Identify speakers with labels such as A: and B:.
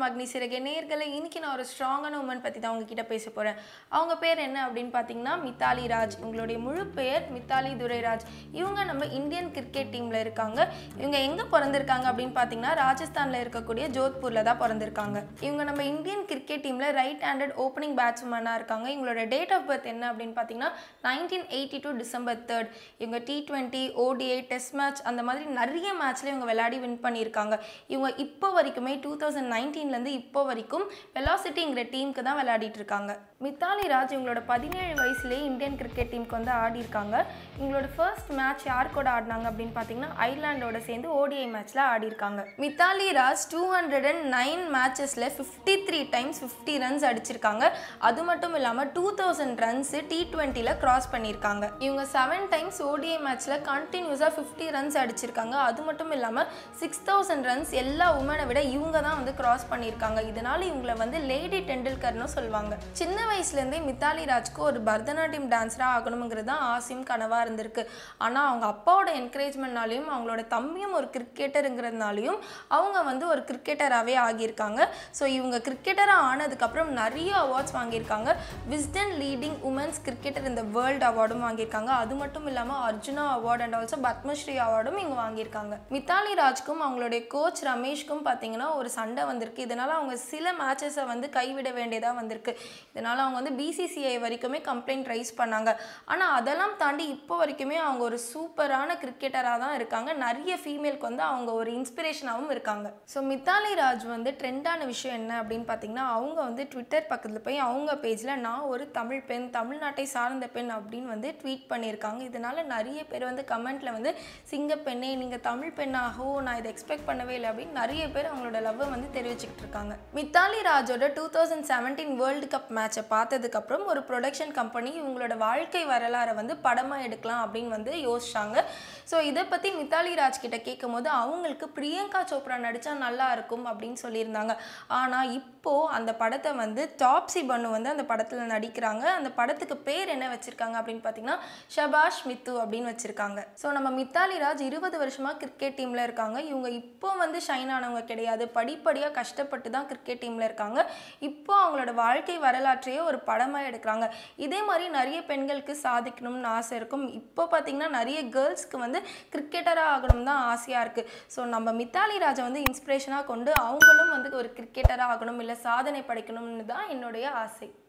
A: வணக்கம் அக்னி சிறகே நேர்களை இன்னைக்கு நான் ஒரு ஸ்ட்ராங்கான உமன் பற்றி தான் உங்ககிட்ட பேச போகிறேன் அவங்க பேர் என்ன அப்படின்னு பார்த்தீங்கன்னா மித்தாலி ராஜ் இவங்களுடைய முழு பெயர் மித்தாலி துரைராஜ் இவங்க நம்ம இந்தியன் கிரிக்கெட் டீமில் இருக்காங்க இவங்க எங்கே பிறந்திருக்காங்க அப்படின்னு பார்த்தீங்கன்னா ராஜஸ்தானில் இருக்கக்கூடிய ஜோத்பூரில் தான் பிறந்திருக்காங்க இவங்க நம்ம இந்தியன் கிரிக்கெட் டீமில் ரைட் ஹேண்டட் ஓப்பனிங் பேட்ஸ்மேனாக இருக்காங்க இவங்களோட டேட் ஆஃப் பர்த் என்ன அப்படின்னு பார்த்தீங்கன்னா nineteen eighty two December third இவங்க T twenty ODI test match அந்த மாதிரி நிறைய மேட்ச்ல இவங்க விளையாடி வின் பண்ணியிருக்காங்க இவங்க இப்போ வரைக்குமே டூ தௌசண்ட் நைன்டீன்லேருந்து இப்போ வரைக்கும் வெலாசிட்டிங்கிற டீமுக்கு தான் விளையாடிட்டு இருக்காங்க மித்தாலி ராஜ் இவங்களோட பதினேழு வயசுலேயே இந்தியன் கிரிக்கெட் டீமுக்கு வந்து ஆடி இருக்காங்க இவங்களோட ஃபர்ஸ்ட் மேட்ச் யார் கூட ஆடினாங்க அப்படின்னு பார்த்தீங்கன்னா ஐர்லாண்டோட சேர்ந்து ஓடிஐ மேட்ச்சில் ஆடி இருக்காங்க Mithali Raj two hundred and nine மேட்சஸில் fifty three times fifty runs அடிச்சிருக்காங்க அது மட்டும் இல்லாமல் டூ தௌசண்ட் ரன்ஸ் டி டுவெண்ட்டியில் கிராஸ் பண்ணியிருக்காங்க இவங்க செவன் டைம்ஸ் ஓடிஐ மேட்ச்சில் கண்டினியூஸாக ஃபிஃப்டி ரன்ஸ் அடிச்சிருக்காங்க அது மட்டும் இல்லாமல் சிக்ஸ் தௌசண்ட் ரன்ஸ் எல்லா உமனை விட இவங்க தான் வந்து கிராஸ் பண்ணியிருக்காங்க இதனால இவங்களை வந்து லேடி டெண்டுல்கர்னு சொல்லுவாங்க சின்ன வயசுலேருந்தே மித்தாலி ராஜ்க்கு ஒரு பரதநாட்டியம் டான்ஸராக ஆகணுங்கிறது தான் ஆசையும் கனவாக இருந்திருக்கு ஆனால் அவங்க அப்பாவோட என்கரேஜ்மெண்ட்னாலையும் அவங்களோட தம்பியும் ஒரு கிரிக்கெட்டருங்கிறதுனாலையும் அவங்க வந்து ஒரு கிரிக்கெட்டராகவே ஆகியிருக்காங்க ஸோ இவங்க கிரிக்கெட்டராக ஆனதுக்கப்புறம் நிறைய அவார்ட்ஸ் வாங்கியிருக்காங்க விஸ்டன் லீடிங் உமன்ஸ் கிரிக்கெட்டர் இந்த வேர்ல்டு அவார்டும் வாங்கியிருக்காங்க அது மட்டும் இல்லாமல் Arjuna award and also Padmashri அவார்டும் இவங்க வாங்கியிருக்காங்க மித்தாலி ராஜ்க்கும் அவங்களுடைய கோச் ரமேஷ்க்கும் பார்த்தீங்கன்னா ஒரு சண்டை வந்திருக்கு இதனால் அவங்க சில மேட்சஸை வந்து கைவிட வேண்டியதாக வந்திருக்கு இதனால் அவங்க வந்து பிசிசிஐ வரைக்குமே கம்ப்ளைண்ட் ரைஸ் பண்ணாங்க ஆனால் அதெல்லாம் தாண்டி இப்போ வரைக்குமே அவங்க ஒரு சூப்பரான கிரிக்கெட்டராக தான் இருக்காங்க நிறைய ஃபீமேலுக்கு வந்து அவங்க ஒரு இன்ஸ்பிரேஷனாகவும் இருக்காங்க ஸோ மித்தாலி ராஜ் வந்து ட்ரெண்டான விஷயம் என்ன அப்படின்னு பார்த்தீங்கன்னா அவங்க வந்து ட்விட்டர் பக்கத்தில் போய் அவங்க பேஜில் நான் ஒரு தமிழ் பெண் தமிழ்நாட்டை சார்ந்த பெண் அப்படின்னு வந்து ட்வீட் பண்ணியிருக்காங்க இதனால் நிறைய பேர் வந்து கமெண்ட்டில் வந்து சிங்க பெண்ணே நீங்கள் தமிழ் பெண்ணாகவோ நான் இதை எக்ஸ்பெக்ட் பண்ணவே இல்லை அப்படின்னு நிறைய பேர் அவங்களோட லவ்வை வந்து தெரிவிச்சுக்கிட்டு இருக்காங்க மித்தாலி ராஜோட two thousand seventeen world cup மேட்சை பார்த்ததுக்கப்புறம் ஒரு ப்ரொடக்ஷன் கம்பெனி இவங்களோட வாழ்க்கை வரலாறை வந்து படமாக எடுக்கலாம் அப்படின்னு வந்து யோசிச்சாங்க ஸோ இதை பற்றி மித்தாலி ராஜ் கிட்ட கேட்கும்போது அவங்களுக்கு பிரியங்கா சோப்ரா நடித்தா நல்லா இருக்கும் அப்படின்னு சொல்லியிருந்தாங்க ஆனால் இப்போது அந்த படத்தை வந்து டாப்ஸி பன்னு வந்து அந்த படத்தில் நடிக்கிறாங்க அந்த படத்துக்கு பேர் என்ன வச்சுருக்காங்க அப்படின்னு பார்த்தீங்கன்னா ஷபாஷ் மித்து அப்படின்னு வச்சுருக்காங்க ஸோ நம்ம மித்தாலி ராஜ் இருபது வருஷமாக கிரிக்கெட் டீமில் இருக்காங்க இவங்க இப்போ வந்து ஷைன் ஆனவங்க கிடையாது படிப்படியாக கஷ்டப்பட்டு தான் கிரிக்கெட் டீமில் இருக்காங்க இப்போ அவங்களோட வாழ்க்கை வரலாற்றையே ஒரு படமாக எடுக்கிறாங்க இதே மாதிரி நிறைய பெண்களுக்கு சாதிக்கணும்னு ஆசை இருக்கும் இப்போ பார்த்தீங்கன்னா நிறைய கேர்ள்ஸ்க்கு வந்து கிரிக்கெட்டராக ஆகணும் தான் ஆசையாக இருக்குது ஸோ நம்ம மித்தாலி ராஜை வந்து இன்ஸ்பிரேஷனாக கொண்டு அவங்களும் வந்து ஒரு கிரிக்கெட்டராக ஆகணும் இல்லை சாதனை படைக்கணும்னு தான் என்னுடைய ஆசை